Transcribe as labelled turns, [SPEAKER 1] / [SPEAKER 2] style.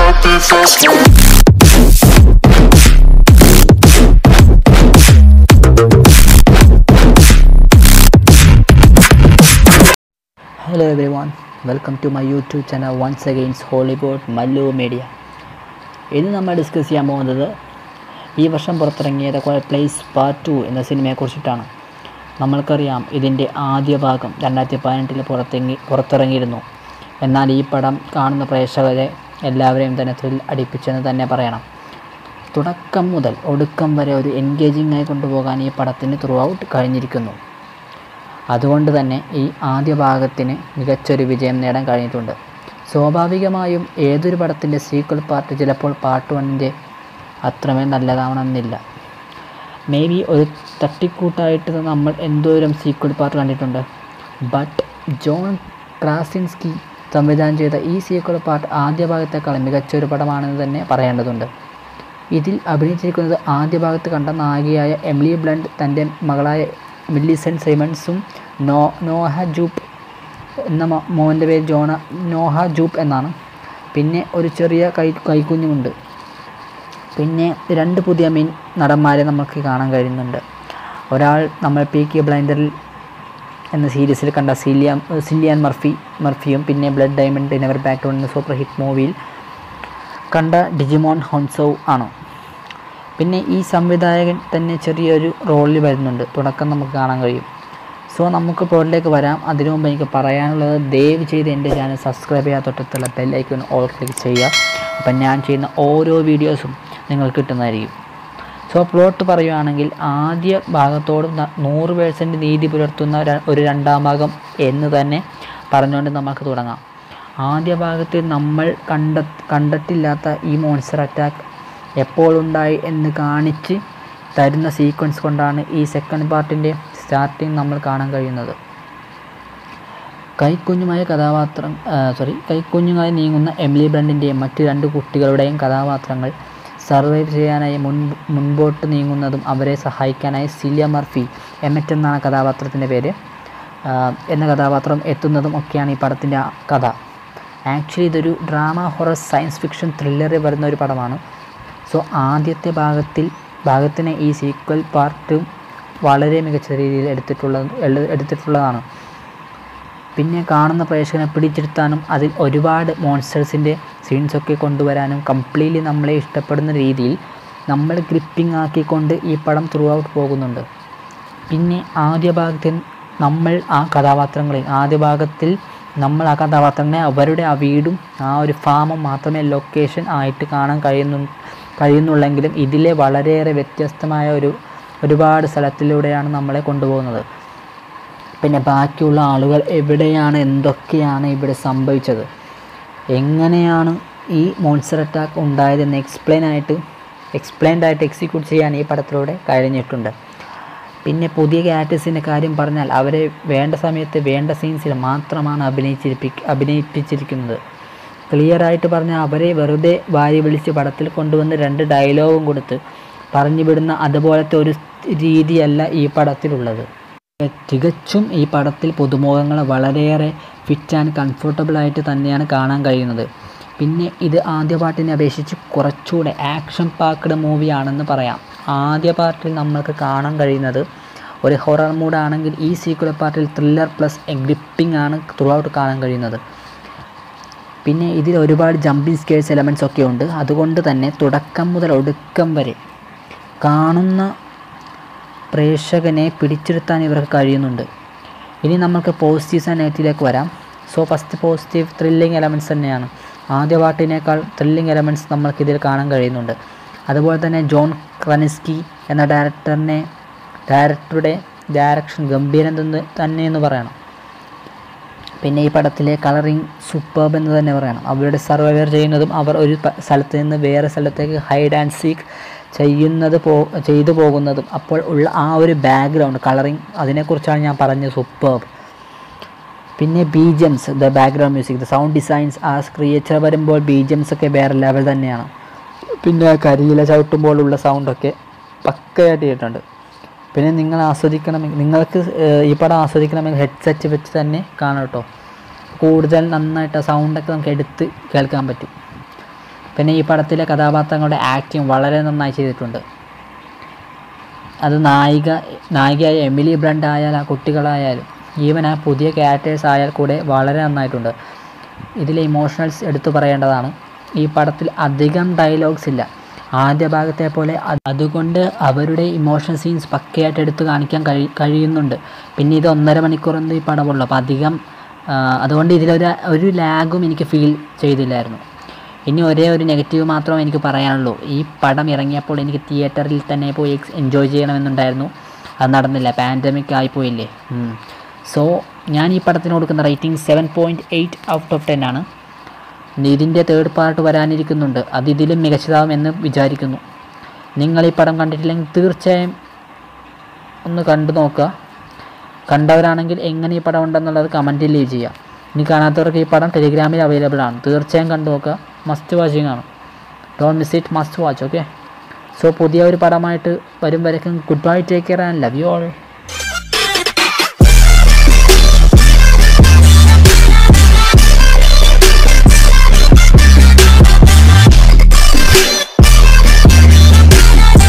[SPEAKER 1] happy fast lane.
[SPEAKER 2] Hello everyone, welcome to my YouTube channel once again Hollywood Mallu media ഇന്ന് നമ്മൾ discuss ചെയ്യാൻ പോകുന്നത് ഈ വർഷം പുറത്തിറങ്ങിയ the quiet place part two എന്ന സിനിമയെക്കുറിച്ചിട്ടാണ് നമ്മൾക്കറിയാം ഇതിൻ്റെ ആദ്യ ഭാഗം രണ്ടായിരത്തി പതിനെട്ടിൽ പുറത്തിറങ്ങി പുറത്തിറങ്ങിയിരുന്നു എന്നാൽ ഈ പടം കാണുന്ന പ്രേക്ഷകരെ എല്ലാവരെയും തന്നെ ത്രിൽ അടിപ്പിച്ചെന്ന് തന്നെ പറയണം തുടക്കം മുതൽ ഒടുക്കം വരെ ഒരു എൻഗേജിംഗ് ആയി കൊണ്ടുപോകാൻ ഈ പടത്തിന് ത്രൂ ഔട്ട് കഴിഞ്ഞിരിക്കുന്നു അതുകൊണ്ട് തന്നെ ഈ ആദ്യ ഭാഗത്തിന് മികച്ചൊരു വിജയം നേടാൻ കഴിഞ്ഞിട്ടുണ്ട് സ്വാഭാവികമായും ഏതൊരു പടത്തിൻ്റെ സീക്വൽ പാർട്ട് ചിലപ്പോൾ പാർട്ട് വണ്ണിൻ്റെ അത്രമേൽ നല്ലതാവണമെന്നില്ല മേ ബി ഒരു തട്ടിക്കൂട്ടായിട്ട് നമ്മൾ എന്തോരം സീക്വൽ പാർട്ട് കണ്ടിട്ടുണ്ട് ബട്ട് ജോൺ ക്രാസിൻസ്കി സംവിധാനം ചെയ്ത ഈ സീക്വൽ പാർട്ട് ആദ്യ ഭാഗത്തേക്കാൾ മികച്ചൊരു പടമാണെന്ന് തന്നെ പറയേണ്ടതുണ്ട് ഇതിൽ അഭിനയിച്ചിരിക്കുന്നത് ആദ്യ ഭാഗത്ത് കണ്ട നായികയായ എമിലി ബ്ലണ്ട് തൻ്റെ മകളായ മില്ലിസൺ സൈമൺസും നോ നോഹ ജൂപ്പ് എന്ന മോ- മോൻ്റെ പേര് ജോണ നോഹ ജൂപ്പ് എന്നാണ് പിന്നെ ഒരു ചെറിയ കൈ കൈക്കുഞ്ഞുമുണ്ട് പിന്നെ രണ്ട് പുതിയ മീൻ നടന്മാരെ നമുക്ക് കാണാൻ കഴിയുന്നുണ്ട് ഒരാൾ നമ്മൾ പി കെ ബ്ലൈൻഡറിൽ എന്ന സീരീസിൽ കണ്ട സിലിയ സിലിയാൻ മർഫി മർഫിയും പിന്നെ blood diamond never back to എന്ന സൂപ്പർ ഹിറ്റ് മൂവിയിൽ കണ്ട ഡിജിമോൺ ഹോൺസോ ആണ് പിന്നെ ഈ സംവിധായകൻ തന്നെ ചെറിയൊരു റോളിൽ വരുന്നുണ്ട് തുടക്കം നമുക്ക് കാണാൻ കഴിയും സോ നമുക്ക് പ്ലോട്ടിലേക്ക് വരാം അതിനു മുമ്പ് എനിക്ക് പറയാനുള്ളത് ദയവ് ചെയ്ത് എൻ്റെ ചാനൽ സബ്സ്ക്രൈബ് ചെയ്യാൻ തൊട്ടത്തുള്ള ബെല്ലൈക്കൺ ഓൾ ക്ലിക്ക് ചെയ്യുക അപ്പം ഞാൻ ചെയ്യുന്ന ഓരോ വീഡിയോസും നിങ്ങൾക്ക് കിട്ടുന്നതായിരിക്കും സോ പ്ലോട്ട് പറയുകയാണെങ്കിൽ ആദ്യ ഭാഗത്തോട് ന- നൂറ് പേഴ്സൻറ്റ് നീതി പുലർത്തുന്ന ര- ഒരു രണ്ടാം ഭാഗം എന്ന് തന്നെ പറഞ്ഞുകൊണ്ട് നമുക്ക് തുടങ്ങാം ആദ്യ ഭാഗത്ത് നമ്മൾ കണ്ട കണ്ടിട്ടില്ലാത്ത ഈ മോൺസ്റ്റർ അറ്റാക്ക് എപ്പോഴുണ്ടായി എന്ന് കാണിച്ച് തരുന്ന സീക്വൻസ് കൊണ്ടാണ് ഈ സെക്കൻഡ് പാർട്ടിൻ്റെ സ്റ്റാർട്ടിങ് നമ്മൾ കാണാൻ കഴിയുന്നത് കൈക്കുഞ്ഞുമായ കഥാപാത്രം സോറി കൈക്കുഞ്ഞുമായി നീങ്ങുന്ന എമിലി ബ്രണ്ടിൻ്റെയും മറ്റ് രണ്ട് കുട്ടികളുടെയും കഥാപാത്രങ്ങൾ സർവൈവ് ചെയ്യാനായി മുൻ മുൻപോട്ട് നീങ്ങുന്നതും അവരെ സഹായിക്കാനായി സിലിയ മർഫി എമറ്റ് എന്നാണ് കഥാപാത്രത്തിൻ്റെ പേര് ആ, എന്ന കഥാപാത്രം എത്തുന്നതും ഒക്കെയാണ് ഈ പടത്തിൻ്റെ ആ കഥ ആക്ച്വലി ഇതൊരു ഡ്രാമ ഹൊറർ സയൻസ് ഫിക്ഷൻ ത്രില്ലറിൽ വരുന്ന ഒരു പടമാണ് സോ ആദ്യത്തെ ഭാഗത്തിൽ ഭാഗത്തിന് ഈ സീക്വൽ പാർട്ടും വളരെ മികച്ച രീതിയിൽ എടുത്തിട്ടുള്ള എള്- എടുത്തിട്ടുള്ളതാണ് പിന്നെ കാണുന്ന പ്രേക്ഷകനെ പിടിച്ചിരുത്താനും അതിൽ ഒരുപാട് മോൺസ്റ്റേഴ്സിൻ്റെ സീൻസൊക്കെ കൊണ്ടുവരാനും കംപ്ലീറ്റ്ലി നമ്മളെ ഇഷ്ടപ്പെടുന്ന രീതിയിൽ നമ്മൾ ഗ്രിപ്പിംഗ് ആക്കിക്കൊണ്ട് ഈ പടം ത്രൂ ഔട്ട് പോകുന്നുണ്ട് പിന്നെ ആദ്യ ഭാഗത്തിൽ നമ്മൾ ആ കഥാപാത്രങ്ങളെ ആദ്യ ഭാഗത്തിൽ നമ്മൾ ആ കഥാപാത്രങ്ങളെ അവരുടെ ആ വീടും ആ ഒരു ഫാമും മാത്രമേ ലൊക്കേഷൻ ആയിട്ട് കാണാൻ കഴിയുന്നു കഴിയുന്നുള്ളെങ്കിലും ഇതിലെ വളരെയേറെ വ്യത്യസ്തമായ ഒരു ഒരുപാട് സ്ഥലത്തിലൂടെയാണ് നമ്മളെ കൊണ്ടുപോകുന്നത് പിന്നെ ബാക്കിയുള്ള ആളുകൾ എവിടെയാണ് എന്തൊക്കെയാണ് ഇവിടെ സംഭവിച്ചത് എങ്ങനെയാണ് ഈ മോൺസ്റ്റർ അറ്റാക്ക് ഉണ്ടായതെന്ന് എക്സ്പ്ലെയിൻ ആയിട്ട് എക്സ്പ്ലെയിൻഡ് ആയിട്ട് എക്സിക്യൂട്ട് ചെയ്യാൻ ഈ പടത്തിലൂടെ കഴിഞ്ഞിട്ടുണ്ട് പിന്നെ പുതിയ ക്യാരക്ടേഴ്സിൻ്റെ കാര്യം പറഞ്ഞാൽ അവരെ വേണ്ട സമയത്ത് വേണ്ട സീൻസിൽ മാത്രമാണ് അഭിനയിച്ചിരിപ്പി അഭിനയിപ്പിച്ചിരിക്കുന്നത് ക്ലിയർ ആയിട്ട് പറഞ്ഞാൽ അവരെ വെറുതെ വാരി വിളിച്ച് പടത്തിൽ കൊണ്ടുവന്ന് രണ്ട് ഡയലോഗും കൊടുത്ത് പറഞ്ഞു വിടുന്ന അതുപോലത്തെ ഒരു രീതിയല്ല ഈ പടത്തിലുള്ളത് തികച്ചും ഈ പടത്തിൽ പുതുമുഖങ്ങളെ വളരെയേറെ ഫിറ്റ് ആൻഡ് കംഫർട്ടബിൾ ആയിട്ട് തന്നെയാണ് കാണാൻ കഴിയുന്നത് പിന്നെ ഇത് ആദ്യ പാട്ടിനെ അപേക്ഷിച്ച് കുറച്ചുകൂടെ ആക്ഷൻ പാക്ക്ഡ് മൂവിയാണെന്ന് പറയാം ആദ്യ പാർട്ടിൽ നമ്മൾക്ക് കാണാൻ കഴിയുന്നത് ഒരു ഹൊറർ മൂഡാണെങ്കിൽ ഈ സീക്വൽ പാർട്ടിൽ ത്രില്ലർ പ്ലസ് ഗ്രിപ്പിംഗ് ആണ് ത്രൂ ഔട്ട് കാണാൻ കഴിയുന്നത് പിന്നെ ഇതിൽ ഒരുപാട് ജമ്പിങ് സ്കേഴ്സ് എലമെൻറ്റ്സ് ഒക്കെ ഉണ്ട് അതുകൊണ്ട് തന്നെ തുടക്കം മുതൽ ഒടുക്കം വരെ കാണുന്ന പ്രേക്ഷകനെ പിടിച്ചെടുത്താൻ ഇവർക്ക് കഴിയുന്നുണ്ട് ഇനി നമുക്ക് പോസിറ്റീവ്സ് ആൻഡ് നെഗറ്റീവിലേക്ക് വരാം so first positive thrilling elements തന്നെയാണ് ആദ്യ പാട്ടിനേക്കാൾ ത്രില്ലിംഗ് എലമെൻറ്റ്സ് നമ്മൾക്കിതിൽ കാണാൻ കഴിയുന്നുണ്ട് അതുപോലെ തന്നെ ജോൺ ക്രനിസ്കി എന്ന ഡയറക്ടറിനെ ഡയറക്ടറുടെ ഡയറക്ഷൻ ഗംഭീരം തന്നെ തന്നെ എന്ന് പറയണം പിന്നെ ഈ പടത്തിലെ കളറിങ് സൂപ്പർബ് എന്ന് തന്നെ പറയണം അവരുടെ സർവൈവർ ചെയ്യുന്നതും അവർ ഒരു പ- സ്ഥലത്ത് നിന്ന് വേറെ സ്ഥലത്തേക്ക് ഹൈഡ് ആൻഡ് സീക്ക് ചെയ്യുന്നത് പോ ചെയ്തു പോകുന്നതും അപ്പോൾ ഉള്ള ആ ഒരു ബാക്ക്ഗ്രൗണ്ട് കളറിങ് അതിനെക്കുറിച്ചാണ് ഞാൻ പറഞ്ഞത് സൂപ്പർബ് പിന്നെ BGMs the background music the sound designs ആ ക്രിയേച്ചർ വരുമ്പോൾ ബീജംസ് ഒക്കെ വേറെ ലെവൽ തന്നെയാണ് പിന്നെ കരിയില ചവിട്ടുമ്പോഴുള്ള സൗണ്ടൊക്കെ പക്കയായിട്ട് ചെയ്തിട്ടുണ്ട് പിന്നെ നിങ്ങൾ ആസ്വദിക്കണമെങ്കിൽ നിങ്ങൾക്ക് ഏഹ്, ഈ പടം ആസ്വദിക്കണമെങ്കിൽ ഹെഡ്സെറ്റ് വെച്ച് തന്നെ കാണാം കേട്ടോ കൂടുതൽ നന്നായിട്ട് ആ സൗണ്ടൊക്കെ നമുക്ക് എടുത്ത് കേൾക്കാൻ പറ്റും പിന്നെ ഈ പടത്തിലെ കഥാപാത്രങ്ങളുടെ ആക്ടിങ് വളരെ നന്നായി ചെയ്തിട്ടുണ്ട് അത് നായിക നായികയായ എമിലി ബ്രണ്ട് ആയാൽ ആ കുട്ടികളായാലും ഈവൻ ആ പുതിയ ക്യാരക്ടേഴ്സ് ആയാൽ കൂടെ വളരെ നന്നായിട്ടുണ്ട് ഇതിലെ ഇമോഷണൽസ് എടുത്തു പറയേണ്ടതാണ് ഈ പടത്തിൽ അധികം ഡയലോഗ്സ് ഇല്ല ആദ്യ ഭാഗത്തെ പോലെ അത് അതുകൊണ്ട് അവരുടെ ഇമോഷൻ സീൻസ് പക്കയായിട്ട് എടുത്ത് കാണിക്കാൻ കഴി കഴിയുന്നുണ്ട് പിന്നെ ഇത് ഒന്നര മണിക്കൂറൊന്നും ഈ പടമുള്ളൂ അപ്പോൾ അധികം ആ, അതുകൊണ്ട് ഇതിലൊരു ഒരു ലാഗും എനിക്ക് ഫീൽ ചെയ്തില്ലായിരുന്നു ഇനി ഒരേ ഒരു നെഗറ്റീവ് മാത്രമേ എനിക്ക് പറയാനുള്ളൂ ഈ പടം ഇറങ്ങിയപ്പോൾ എനിക്ക് തിയേറ്ററിൽ തന്നെ പോയി എൻജോയ് ചെയ്യണമെന്നുണ്ടായിരുന്നു അത് നടന്നില്ല പാൻഡമിക് ആയിപ്പോയില്ലേ സോ ഞാൻ ഈ പടത്തിന് കൊടുക്കുന്ന rating seven point eight out of ten ആണ് ഇനി ഇതിൻ്റെ തേർഡ് പാർട്ട് വരാനിരിക്കുന്നുണ്ട് അത് ഇതിലും മികച്ചതാവുമെന്ന് വിചാരിക്കുന്നു നിങ്ങൾ ഈ പടം കണ്ടിട്ടില്ലെങ്കിൽ തീർച്ചയായും ഒന്ന് കണ്ടു നോക്കുക കണ്ടവരാണെങ്കിൽ എങ്ങനെ ഈ പടം ഉണ്ടെന്നുള്ളത് കമൻറ്റിൽ ലീവ് ചെയ്യുക ഇനി കാണാത്തവർക്ക് ഈ പടം ടെലിഗ്രാമിൽ അവൈലബിൾ ആണ് തീർച്ചയായും കണ്ടു നോക്കുക മസ്റ്റ് വാച്ചിങ് ആണ് don't miss it must watch okay so പുതിയ ഒരു പടമായിട്ട് വരും വരയ്ക്കും goodbye take care and love you all